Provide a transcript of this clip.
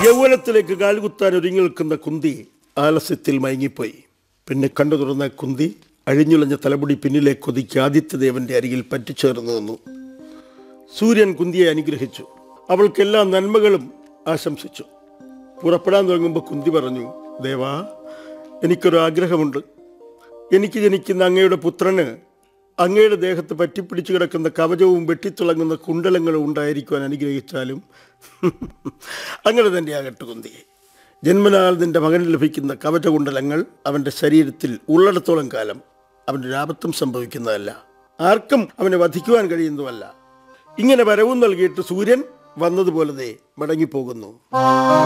യൗവനത്തിലേക്ക് കാൽകുത്താൻ ഒരുങ്ങി നിൽക്കുന്ന കുന്തി ആലസ്യത്തിൽ മയങ്ങിപ്പോയി പിന്നെ കണ്ടു തുറന്ന കുന്തി അഴിഞ്ഞുളഞ്ഞ തലമുടി പിന്നിലേക്ക് ഒതുക്കി ആദിത്യദേവന്റെ അരികിൽ പറ്റിച്ചേർന്നു നിന്നു സൂര്യൻ കുന്തിയെ അനുഗ്രഹിച്ചു അവൾക്ക് എല്ലാ നന്മകളും ആശംസിച്ചു പുറപ്പെടാൻ തുടങ്ങുമ്പോൾ കുന്തി പറഞ്ഞു ദേവാ എനിക്കൊരു ആഗ്രഹമുണ്ട് എനിക്ക് ജനിക്കുന്ന അങ്ങയുടെ പുത്രന് അങ്ങയുടെ ദേഹത്ത് പറ്റിപ്പിടിച്ചു കിടക്കുന്ന കവചവും വെട്ടിത്തിളങ്ങുന്ന കുണ്ടലങ്ങളും ഉണ്ടായിരിക്കുവാൻ അനുഗ്രഹിച്ചാലും അങ്ങനെ തന്നെ ആകട്ടെ കുന്തി ജന്മനാൽ നിന്റെ മകന് ലഭിക്കുന്ന കവചകുണ്ടലങ്ങൾ അവൻ്റെ ശരീരത്തിൽ ഉള്ളിടത്തോളം കാലം അവൻ്റെ ആപത്തും സംഭവിക്കുന്നതല്ല ആർക്കും അവനെ വധിക്കുവാൻ കഴിയുന്നതുമല്ല ഇങ്ങനെ വരവും നൽകിയിട്ട് സൂര്യൻ വന്നതുപോലെ ദേ മടങ്ങിപ്പോകുന്നു